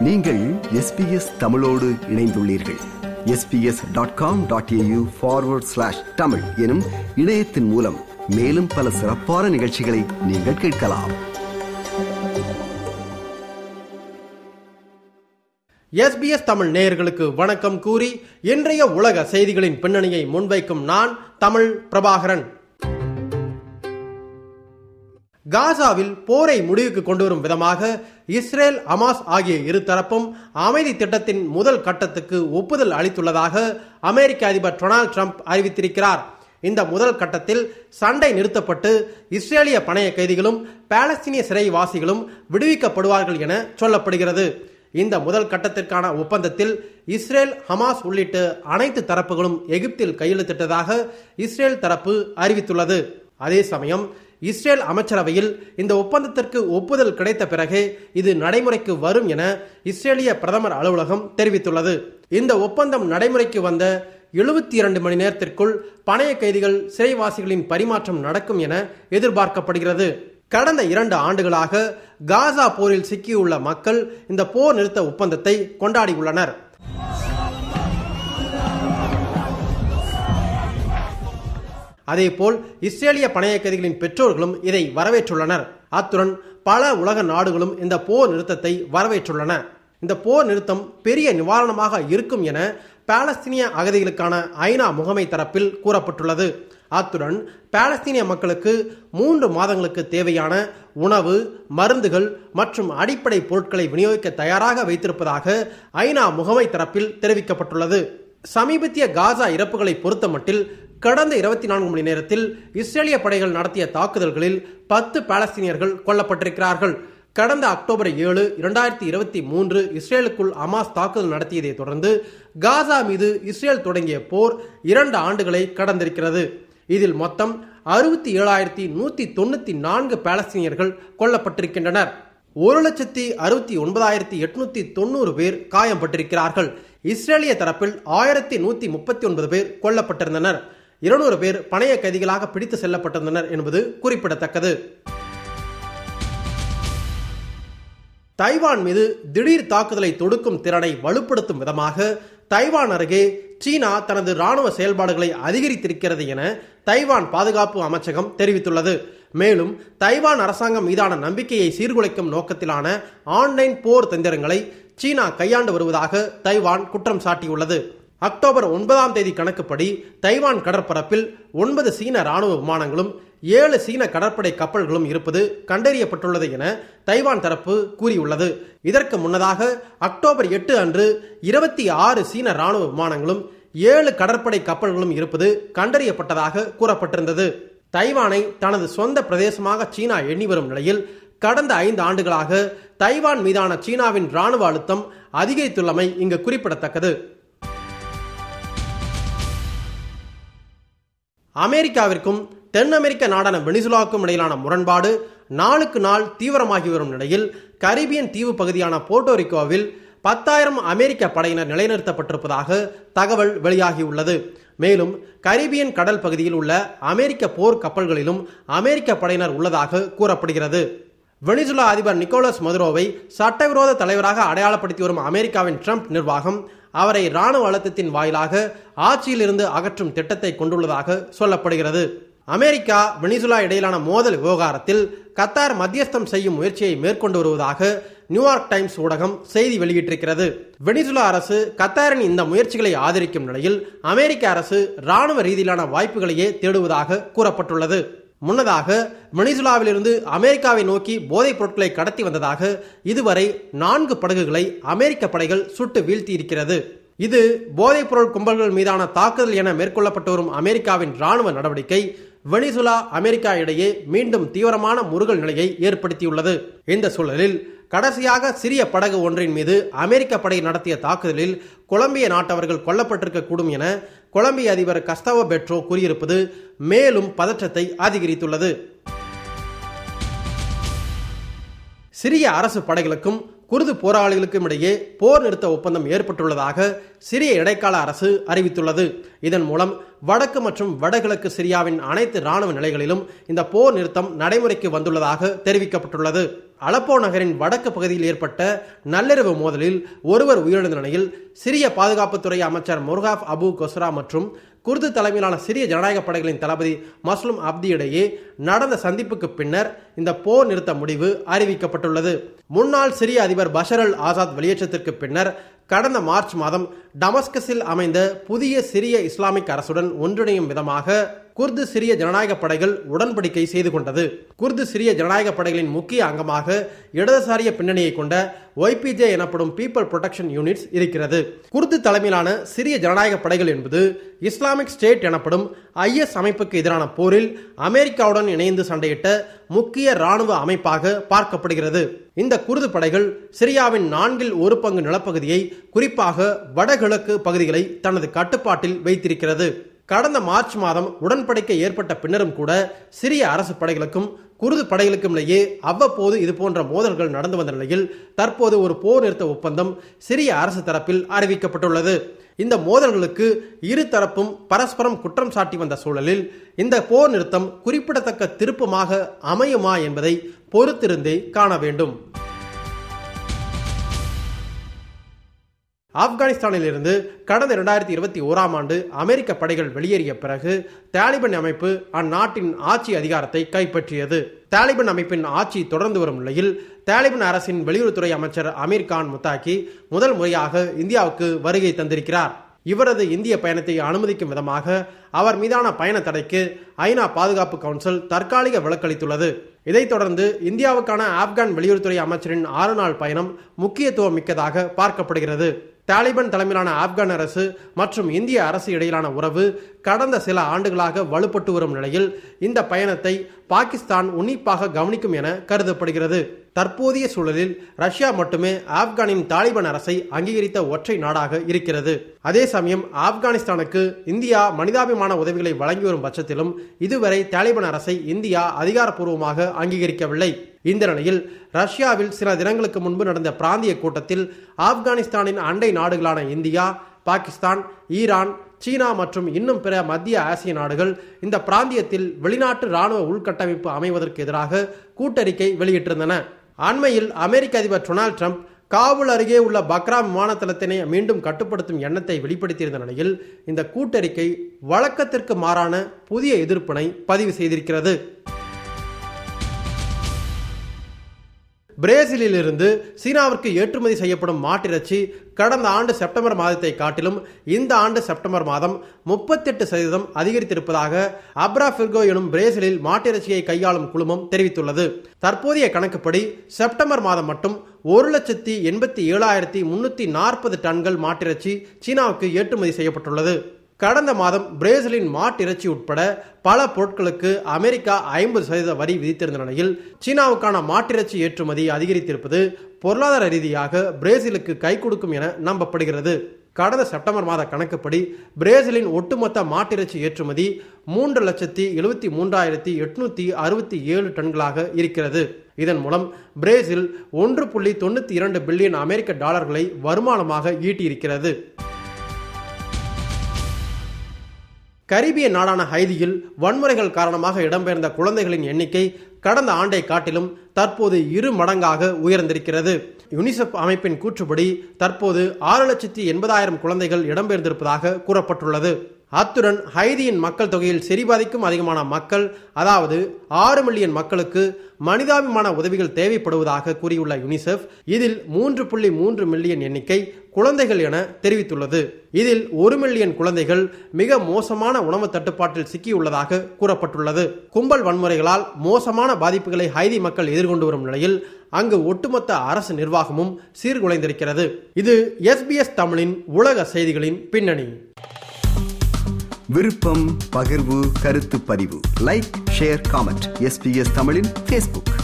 நீங்கள் எஸ்பிஎஸ் தமிழோடு இணைந்துள்ளீர்கள் SBS dot com dot AU forward slash தமிழ் எனும் இணையத்தின் மூலம் மேலும் பல சிறப்பான நிகழ்ச்சிகளை நீங்கள் கேட்கலாம் எஸ்பிஎஸ் தமிழ் நேயர்களுக்கு வணக்கம் கூறி இன்றைய உலக செய்திகளின் பின்னணியை முன்வைக்கும் நான் தமிழ் பிரபாகரன் காசாவில் போரை முடிவுக்கு கொண்டு வரும் விதமாக இஸ்ரேல் அமாஸ் ஆகிய இரு தரப்பும் அமைதி திட்டத்தின் முதல் கட்டத்துக்கு ஒப்புதல் அளித்துள்ளதாக அமெரிக்க அதிபர் டொனால்ட் ட்ரம்ப் அறிவித்திருக்கிறார் இந்த முதல் கட்டத்தில் சண்டை நிறுத்தப்பட்டு இஸ்ரேலிய பணைய கைதிகளும் பாலஸ்தீனிய சிறைவாசிகளும் விடுவிக்கப்படுவார்கள் என சொல்லப்படுகிறது இந்த முதல் கட்டத்திற்கான ஒப்பந்தத்தில் இஸ்ரேல் ஹமாஸ் உள்ளிட்ட அனைத்து தரப்புகளும் எகிப்தில் கையெழுத்திட்டதாக இஸ்ரேல் தரப்பு அறிவித்துள்ளது அதே சமயம் இஸ்ரேல் அமைச்சரவையில் இந்த ஒப்பந்தத்திற்கு ஒப்புதல் கிடைத்த பிறகே இது நடைமுறைக்கு வரும் என இஸ்ரேலிய பிரதமர் அலுவலகம் தெரிவித்துள்ளது இந்த ஒப்பந்தம் நடைமுறைக்கு வந்த எழுபத்தி இரண்டு மணி நேரத்திற்குள் பணைய கைதிகள் சிறைவாசிகளின் பரிமாற்றம் நடக்கும் என எதிர்பார்க்கப்படுகிறது கடந்த இரண்டு ஆண்டுகளாக காசா போரில் சிக்கியுள்ள மக்கள் இந்த போர் நிறுத்த ஒப்பந்தத்தை கொண்டாடியுள்ளனர் அதேபோல் இஸ்ரேலிய பணைய கைதிகளின் பெற்றோர்களும் இதை வரவேற்றுள்ளனர் அத்துடன் பல உலக நாடுகளும் இந்த போர் நிறுத்தத்தை வரவேற்றுள்ளன இந்த போர் நிறுத்தம் பெரிய நிவாரணமாக இருக்கும் என பாலஸ்தீனிய அகதிகளுக்கான ஐநா முகமை தரப்பில் கூறப்பட்டுள்ளது அத்துடன் பாலஸ்தீனிய மக்களுக்கு மூன்று மாதங்களுக்கு தேவையான உணவு மருந்துகள் மற்றும் அடிப்படை பொருட்களை விநியோகிக்க தயாராக வைத்திருப்பதாக ஐநா முகமை தரப்பில் தெரிவிக்கப்பட்டுள்ளது சமீபத்திய காசா இறப்புகளை பொறுத்தமட்டில் கடந்த இருபத்தி நான்கு மணி நேரத்தில் இஸ்ரேலிய படைகள் நடத்திய தாக்குதல்களில் பத்து பாலஸ்தீனியர்கள் கொல்லப்பட்டிருக்கிறார்கள் கடந்த அக்டோபர் ஏழு இரண்டாயிரத்தி இருபத்தி மூன்று இஸ்ரேலுக்குள் அமாஸ் தாக்குதல் நடத்தியதை தொடர்ந்து காசா மீது இஸ்ரேல் தொடங்கிய போர் இரண்டு ஆண்டுகளை கடந்திருக்கிறது இதில் மொத்தம் அறுபத்தி ஏழாயிரத்தி நூத்தி தொண்ணூத்தி நான்கு பாலஸ்தீனியர்கள் கொல்லப்பட்டிருக்கின்றனர் ஒரு லட்சத்தி அறுபத்தி ஒன்பதாயிரத்தி எட்நூத்தி தொண்ணூறு பேர் காயம்பட்டிருக்கிறார்கள் இஸ்ரேலிய தரப்பில் ஆயிரத்தி நூத்தி முப்பத்தி ஒன்பது பேர் கொல்லப்பட்டிருந்தனர் இருநூறு பேர் பணைய கைதிகளாக பிடித்து செல்லப்பட்டிருந்தனர் என்பது குறிப்பிடத்தக்கது தைவான் மீது திடீர் தாக்குதலை தொடுக்கும் திறனை வலுப்படுத்தும் விதமாக தைவான் அருகே சீனா தனது ராணுவ செயல்பாடுகளை அதிகரித்திருக்கிறது என தைவான் பாதுகாப்பு அமைச்சகம் தெரிவித்துள்ளது மேலும் தைவான் அரசாங்கம் மீதான நம்பிக்கையை சீர்குலைக்கும் நோக்கத்திலான ஆன்லைன் போர் தந்திரங்களை சீனா கையாண்டு வருவதாக தைவான் குற்றம் சாட்டியுள்ளது அக்டோபர் ஒன்பதாம் தேதி கணக்குப்படி தைவான் கடற்பரப்பில் ஒன்பது சீன ராணுவ விமானங்களும் ஏழு சீன கடற்படை கப்பல்களும் இருப்பது கண்டறியப்பட்டுள்ளது என தைவான் தரப்பு கூறியுள்ளது இதற்கு முன்னதாக அக்டோபர் எட்டு அன்று இருபத்தி ஆறு சீன ராணுவ விமானங்களும் ஏழு கடற்படை கப்பல்களும் இருப்பது கண்டறியப்பட்டதாக கூறப்பட்டிருந்தது தைவானை தனது சொந்த பிரதேசமாக சீனா எண்ணி வரும் நிலையில் கடந்த ஐந்து ஆண்டுகளாக தைவான் மீதான சீனாவின் ராணுவ அழுத்தம் அதிகரித்துள்ளமை இங்கு குறிப்பிடத்தக்கது அமெரிக்காவிற்கும் தென் அமெரிக்க நாடான வெனிசுலாவுக்கும் இடையிலான முரண்பாடு நாளுக்கு நாள் தீவிரமாகி வரும் நிலையில் கரிபியன் தீவு பகுதியான போர்ட்டோரிக்கோவில் பத்தாயிரம் அமெரிக்க படையினர் நிலைநிறுத்தப்பட்டிருப்பதாக தகவல் வெளியாகியுள்ளது மேலும் கரிபியன் கடல் பகுதியில் உள்ள அமெரிக்க போர் கப்பல்களிலும் அமெரிக்க படையினர் உள்ளதாக கூறப்படுகிறது வெனிசுலா அதிபர் நிக்கோலஸ் மதுரோவை சட்டவிரோத தலைவராக அடையாளப்படுத்தி வரும் அமெரிக்காவின் ட்ரம்ப் நிர்வாகம் அவரை ராணுவ அழுத்தத்தின் வாயிலாக ஆட்சியிலிருந்து அகற்றும் திட்டத்தை கொண்டுள்ளதாக சொல்லப்படுகிறது அமெரிக்கா வெனிசுலா இடையிலான மோதல் விவகாரத்தில் கத்தார் மத்தியஸ்தம் செய்யும் முயற்சியை மேற்கொண்டு வருவதாக நியூயார்க் டைம்ஸ் ஊடகம் செய்தி வெளியிட்டிருக்கிறது வெனிசுலா அரசு கத்தாரின் இந்த முயற்சிகளை ஆதரிக்கும் நிலையில் அமெரிக்க அரசு ராணுவ ரீதியிலான வாய்ப்புகளையே தேடுவதாக கூறப்பட்டுள்ளது முன்னதாக வெனிசுலாவிலிருந்து அமெரிக்காவை நோக்கி போதைப் பொருட்களை கடத்தி வந்ததாக இதுவரை நான்கு படகுகளை அமெரிக்க படைகள் சுட்டு வீழ்த்தியிருக்கிறது இது போதைப் பொருள் கும்பல்கள் மீதான தாக்குதல் என மேற்கொள்ளப்பட்டு வரும் அமெரிக்காவின் ராணுவ நடவடிக்கை வெனிசுலா அமெரிக்கா இடையே மீண்டும் தீவிரமான முருகல் நிலையை ஏற்படுத்தியுள்ளது இந்த சூழலில் கடைசியாக சிறிய படகு ஒன்றின் மீது அமெரிக்க படை நடத்திய தாக்குதலில் கொலம்பிய நாட்டவர்கள் கொல்லப்பட்டிருக்க கூடும் என கொலம்பிய அதிபர் கஸ்தவோ பெட்ரோ கூறியிருப்பது மேலும் பதற்றத்தை அதிகரித்துள்ளது சிரிய அரசு படைகளுக்கும் குர்து போராளிகளுக்கும் இடையே போர் நிறுத்த ஒப்பந்தம் ஏற்பட்டுள்ளதாக சிரிய இடைக்கால அரசு அறிவித்துள்ளது இதன் மூலம் வடக்கு மற்றும் வடகிழக்கு சிரியாவின் அனைத்து ராணுவ நிலைகளிலும் இந்த போர் நிறுத்தம் நடைமுறைக்கு வந்துள்ளதாக தெரிவிக்கப்பட்டுள்ளது அலப்போ நகரின் வடக்கு பகுதியில் ஏற்பட்ட நள்ளிரவு மோதலில் ஒருவர் உயிரிழந்த நிலையில் சிரிய பாதுகாப்புத்துறை அமைச்சர் முர்காப் அபு கொஸ்ரா மற்றும் குர்து தலைமையிலான சிரிய ஜனநாயக படைகளின் தளபதி மஸ்லும் அப்தி இடையே நடந்த சந்திப்புக்கு பின்னர் இந்த போர் நிறுத்த முடிவு அறிவிக்கப்பட்டுள்ளது முன்னாள் சிரிய அதிபர் பஷர் அல் ஆசாத் வெளியேற்றத்திற்கு பின்னர் கடந்த மார்ச் மாதம் டமஸ்கஸில் அமைந்த புதிய சிரிய இஸ்லாமிக் அரசுடன் ஒன்றிணையும் விதமாக குர்து சிரிய ஜனநாயக படைகள் உடன்படிக்கை செய்து கொண்டது குர்து சிரிய ஜனநாயக படைகளின் முக்கிய அங்கமாக இடதுசாரிய பின்னணியை கொண்ட ஒய்பிஜே எனப்படும் பீப்பிள் புரொடெக்ஷன் யூனிட்ஸ் இருக்கிறது குர்து தலைமையிலான சிரிய ஜனநாயக படைகள் என்பது இஸ்லாமிக் ஸ்டேட் எனப்படும் ஐஎஸ் அமைப்புக்கு எதிரான போரில் அமெரிக்காவுடன் இணைந்து சண்டையிட்ட முக்கிய ராணுவ அமைப்பாக பார்க்கப்படுகிறது இந்த குர்து படைகள் சிரியாவின் நான்கில் ஒரு பங்கு நிலப்பகுதியை குறிப்பாக வடகிழக்கு பகுதிகளை தனது கட்டுப்பாட்டில் வைத்திருக்கிறது கடந்த மார்ச் மாதம் உடன்படிக்கை ஏற்பட்ட பின்னரும் கூட சிரிய அரசு படைகளுக்கும் குருது படைகளுக்கும் இடையே அவ்வப்போது இது போன்ற மோதல்கள் நடந்து வந்த நிலையில் தற்போது ஒரு போர் நிறுத்த ஒப்பந்தம் சிரிய அரசு தரப்பில் அறிவிக்கப்பட்டுள்ளது இந்த மோதல்களுக்கு இரு தரப்பும் பரஸ்பரம் குற்றம் சாட்டி வந்த சூழலில் இந்த போர் நிறுத்தம் குறிப்பிடத்தக்க திருப்பமாக அமையுமா என்பதை பொறுத்திருந்தே காண வேண்டும் ஆப்கானிஸ்தானில் இருந்து கடந்த இரண்டாயிரத்தி இருபத்தி ஓராம் ஆண்டு அமெரிக்க படைகள் வெளியேறிய பிறகு தாலிபன் அமைப்பு அந்நாட்டின் ஆட்சி அதிகாரத்தை கைப்பற்றியது தாலிபன் அமைப்பின் ஆட்சி தொடர்ந்து வரும் நிலையில் தாலிபன் அரசின் வெளியுறவுத்துறை அமைச்சர் அமீர் கான் முத்தாக்கி முதல் முறையாக இந்தியாவுக்கு வருகை தந்திருக்கிறார் இவரது இந்திய பயணத்தை அனுமதிக்கும் விதமாக அவர் மீதான பயண தடைக்கு ஐநா பாதுகாப்பு கவுன்சில் தற்காலிக விலக்களித்துள்ளது இதைத் தொடர்ந்து இந்தியாவுக்கான ஆப்கான் வெளியுறவுத்துறை அமைச்சரின் ஆறு நாள் பயணம் முக்கியத்துவம் மிக்கதாக பார்க்கப்படுகிறது தாலிபான் தலைமையிலான ஆப்கான் அரசு மற்றும் இந்திய அரசு இடையிலான உறவு கடந்த சில ஆண்டுகளாக வலுப்பட்டு வரும் நிலையில் இந்த பயணத்தை பாகிஸ்தான் உன்னிப்பாக கவனிக்கும் என கருதப்படுகிறது தற்போதைய சூழலில் ரஷ்யா மட்டுமே ஆப்கானின் தாலிபான் அரசை அங்கீகரித்த ஒற்றை நாடாக இருக்கிறது அதே சமயம் ஆப்கானிஸ்தானுக்கு இந்தியா மனிதாபிமான உதவிகளை வழங்கி வரும் பட்சத்திலும் இதுவரை தாலிபான் அரசை இந்தியா அதிகாரப்பூர்வமாக அங்கீகரிக்கவில்லை இந்த நிலையில் ரஷ்யாவில் சில தினங்களுக்கு முன்பு நடந்த பிராந்திய கூட்டத்தில் ஆப்கானிஸ்தானின் அண்டை நாடுகளான இந்தியா பாகிஸ்தான் ஈரான் சீனா மற்றும் இன்னும் பிற மத்திய ஆசிய நாடுகள் இந்த பிராந்தியத்தில் வெளிநாட்டு ராணுவ உள்கட்டமைப்பு அமைவதற்கு எதிராக கூட்டறிக்கை வெளியிட்டிருந்தன அண்மையில் அமெரிக்க அதிபர் டொனால்ட் ட்ரம்ப் காபூல் அருகே உள்ள பக்ரா விமான தளத்தினை மீண்டும் கட்டுப்படுத்தும் எண்ணத்தை வெளிப்படுத்தியிருந்த நிலையில் இந்த கூட்டறிக்கை வழக்கத்திற்கு மாறான புதிய எதிர்ப்பினை பதிவு செய்திருக்கிறது பிரேசிலில் இருந்து சீனாவிற்கு ஏற்றுமதி செய்யப்படும் மாட்டிறைச்சி கடந்த ஆண்டு செப்டம்பர் மாதத்தை காட்டிலும் இந்த ஆண்டு செப்டம்பர் மாதம் முப்பத்தெட்டு சதவீதம் அதிகரித்திருப்பதாக அப்ரா பிர்கோ எனும் பிரேசிலில் மாட்டிறைச்சியை கையாளும் குழுமம் தெரிவித்துள்ளது தற்போதைய கணக்குப்படி செப்டம்பர் மாதம் மட்டும் ஒரு லட்சத்தி எண்பத்தி ஏழாயிரத்தி முன்னூத்தி நாற்பது டன்கள் மாட்டிறைச்சி சீனாவுக்கு ஏற்றுமதி செய்யப்பட்டுள்ளது கடந்த மாதம் பிரேசிலின் மாட்டிறைச்சி உட்பட பல பொருட்களுக்கு அமெரிக்கா ஐம்பது சதவீத வரி விதித்திருந்த நிலையில் சீனாவுக்கான மாட்டிறைச்சி ஏற்றுமதி அதிகரித்திருப்பது பொருளாதார ரீதியாக பிரேசிலுக்கு கை கொடுக்கும் என நம்பப்படுகிறது கடந்த செப்டம்பர் மாத கணக்குப்படி பிரேசிலின் ஒட்டுமொத்த மாட்டிறைச்சி ஏற்றுமதி மூன்று லட்சத்தி எழுபத்தி மூன்றாயிரத்தி எட்நூத்தி அறுபத்தி ஏழு டன்களாக இருக்கிறது இதன் மூலம் பிரேசில் ஒன்று புள்ளி தொண்ணூத்தி இரண்டு பில்லியன் அமெரிக்க டாலர்களை வருமானமாக ஈட்டியிருக்கிறது கரிபிய நாடான ஹைதியில் வன்முறைகள் காரணமாக இடம்பெயர்ந்த குழந்தைகளின் எண்ணிக்கை கடந்த ஆண்டை காட்டிலும் தற்போது இரு மடங்காக உயர்ந்திருக்கிறது யுனிசெஃப் அமைப்பின் கூற்றுப்படி தற்போது ஆறு லட்சத்தி எண்பதாயிரம் குழந்தைகள் இடம்பெயர்ந்திருப்பதாக கூறப்பட்டுள்ளது அத்துடன் ஹைதியின் மக்கள் தொகையில் செறிபாதிக்கும் அதிகமான மக்கள் அதாவது ஆறு மில்லியன் மக்களுக்கு மனிதாபிமான உதவிகள் தேவைப்படுவதாக கூறியுள்ள யுனிசெஃப் இதில் மூன்று புள்ளி மூன்று மில்லியன் எண்ணிக்கை குழந்தைகள் என தெரிவித்துள்ளது இதில் ஒரு மில்லியன் குழந்தைகள் மிக மோசமான உணவு தட்டுப்பாட்டில் சிக்கியுள்ளதாக கூறப்பட்டுள்ளது கும்பல் வன்முறைகளால் மோசமான பாதிப்புகளை ஹைதி மக்கள் எதிர்கொண்டு வரும் நிலையில் அங்கு ஒட்டுமொத்த அரசு நிர்வாகமும் சீர்குலைந்திருக்கிறது இது எஸ்பிஎஸ் தமிழின் உலக செய்திகளின் பின்னணி விருப்பம் பகிர்வு கருத்து பதிவு லைக் ஷேர் காமெண்ட் எஸ்பிஎஸ் தமிழின் ஃபேஸ்புக்